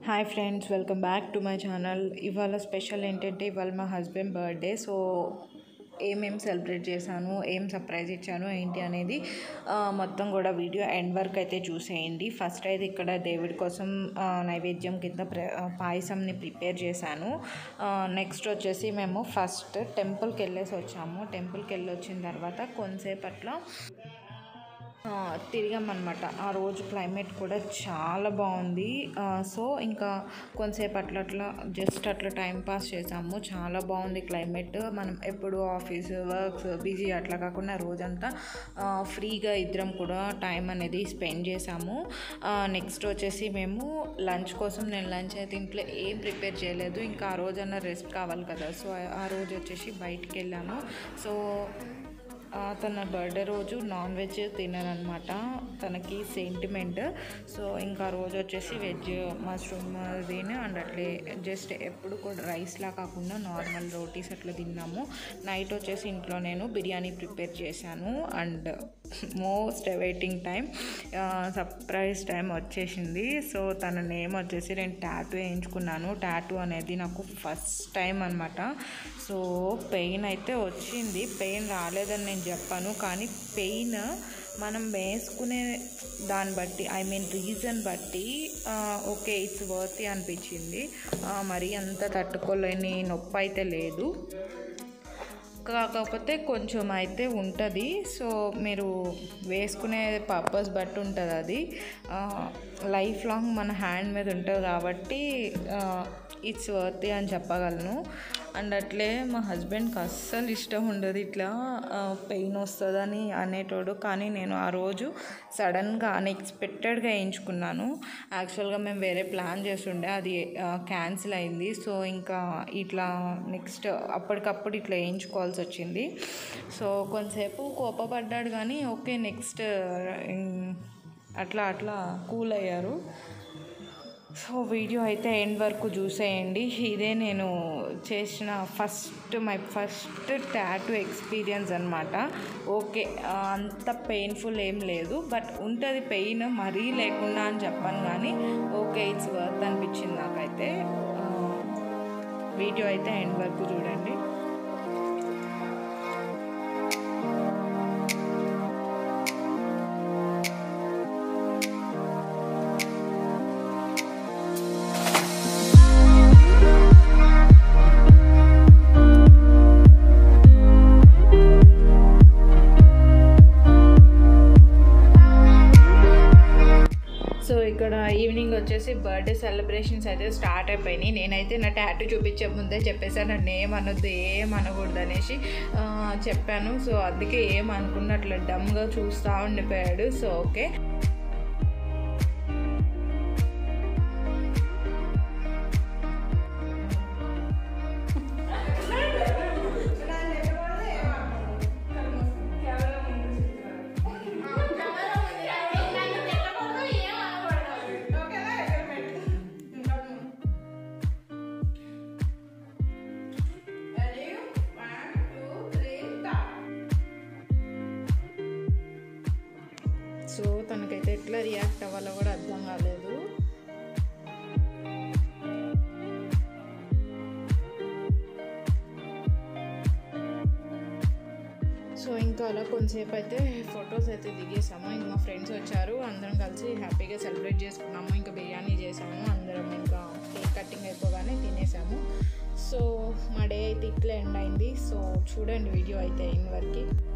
hi friends welcome back to my channel ఇవాళ special ఏంటంటే ఇవాళ మా హస్బెండ్ బర్త్డే సో ఏమేం సెలబ్రేట్ చేశాను ఏం సర్ప్రైజ్ ఇచ్చాను ఏంటి అనేది ఆ, మొత్తం కూడా వీడియో ఎండ్ వరకు అయితే చూసేయండి ఫస్ట్ అయితే ఇక్కడ దేవుడి కోసం ఆ, నైవేద్యం కింద ప్ర ఆ, పాయసంని ప్రిపేర్ చేశాను నెక్స్ట్ వచ్చేసి మేము ఫస్ట్ టెంపుల్కి వెళ్ళేసి వచ్చాము టెంపుల్కి వెళ్ళి వచ్చిన తర్వాత కొంతసేపట్లో ఆ, తిరిగామన్నమాట ఆ రోజు క్లైమేట్ కూడా చాలా బాగుంది ఆ, సో ఇంకా కొంతసేపు అట్లా అట్లా జస్ట్ అట్లా టైం పాస్ చేసాము చాలా బాగుంది క్లైమేట్ మనం ఎప్పుడు ఆఫీస్ వర్క్స్ బిజీ అట్లా కాకుండా రోజంతా ఆ, ఫ్రీగా ఇద్దరం కూడా టైం అనేది స్పెండ్ చేసాము నెక్స్ట్ వచ్చేసి మేము లంచ్ కోసం నేను లంచ్ అయితే ఇంట్లో ఏం ప్రిపేర్ చేయలేదు ఇంకా ఆ రోజన్నా రెస్ట్ కావాలి కదా సో ఆ- ఆ రోజు వచ్చేసి బయటికి వెళ్ళాము సో ఆ, తన బర్త్డే రోజు నాన్ వెజ్ తిననమాట తనకి సెంటిమెంట్ సో ఇంకా ఆ రోజు వచ్చేసి వెజ్ మష్రూమ్ తిని అండ్ అట్లే జస్ట్ ఎప్పుడు కూడా రైస్లా కాకుండా నార్మల్ రోటీస్ అట్లా తిన్నాము నైట్ వచ్చేసి ఇంట్లో నేను బిర్యానీ ప్రిపేర్ చేశాను and most waiting time surprise time వచ్చేసింది సో తన నేమ్ వచ్చేసి నేను టాటూ వేయించుకున్నాను టాటూ అనేది నాకు ఫస్ట్ టైం అనమాట సో పెయిన్ అయితే వచ్చింది పెయిన్ రాలేదని నేను చెప్పాను కానీ పెయిన్ మనం వేసుకునే దాన్ని బట్టి ఐ మీన్ రీజన్ బట్టి ఓకే ఇట్స్ వర్త్ అనిపించింది ఆ, మరి అంత తట్టుకోలేని నొప్పి అయితే లేదు కాకపోతే కొంచెం అయితే ఉంటుంది సో మీరు వేసుకునే పర్పస్ బట్టి ఉంటుంది అది లైఫ్ లాంగ్ మన హ్యాండ్ మీద ఉంటుంది కాబట్టి ఇట్స్ వర్త్ అని చెప్పగలను అండ్ అట్లే మా హస్బెండ్కి అస్సలు ఇష్టం ఉండదు ఇట్లా పెయిన్ వస్తుందని అనేటోడు కానీ నేను ఆ రోజు సడన్గా అన్ఎక్స్పెక్టెడ్గా వేయించుకున్నాను యాక్చువల్గా మేము వేరే ప్లాన్ చేస్తుండే అది క్యాన్సిల్ అయింది సో ఇంకా ఇట్లా నెక్స్ట్ అప్పటికప్పుడు ఇట్లా వేయించుకోవాల్సి వచ్చింది సో కొంతసేపు కోపపడ్డాడు కానీ ఓకే నెక్స్ట్ అట్లా అట్లా కూల్ అయ్యారు సో వీడియో అయితే ఎండ్ వరకు చూసేయండి ఇదే నేను చేసిన first my first tattoo experience అనమాట ఓకే ఆ, అంత పెయిన్ఫుల్ ఏం లేదు బట్ ఉంటుంది పెయిన్ మరీ లేకుండా అని చెప్పాను కానీ ఓకే ఇట్స్ వర్త్ అనిపించింది నాకైతే ఆ, వీడియో అయితే ఎండ్ వరకు చూడండి సో ఇక్కడ ఈవినింగ్ వచ్చేసి బర్త్డే సెలబ్రేషన్స్ అయితే స్టార్ట్ అయిపోయినాయి నేనైతే నా టాటూ చూపించే ముందే చెప్పేసాను నన్ను ఏమనొద్దు ఏం అనకూడదు అనేసి ఆ, చెప్పాను సో అందుకే ఏం అనుకున్నట్లు డమ్గా చూస్తూ ఉండిపోయాడు సో ఓకే సో తనకైతే ఎట్లా రియాక్ట్ అవ్వాలో కూడా అర్థం కాలేదు సో ఇంకా అలా కొంతసేపు అయితే ఫొటోస్ అయితే దిగేసాము ఇంకా మా ఫ్రెండ్స్ వచ్చారు అందరం కలిసి హ్యాపీగా సెలబ్రేట్ చేసుకున్నాము ఇంకా బిర్యానీ చేసాము అందరం ఇంకా కేక్ కటింగ్ అయిపోగానే తినేసాము సో మా డే అయితే ఇట్లా ఎండ్ అయింది సో చూడండి వీడియో అయితే ఇన్ వరకు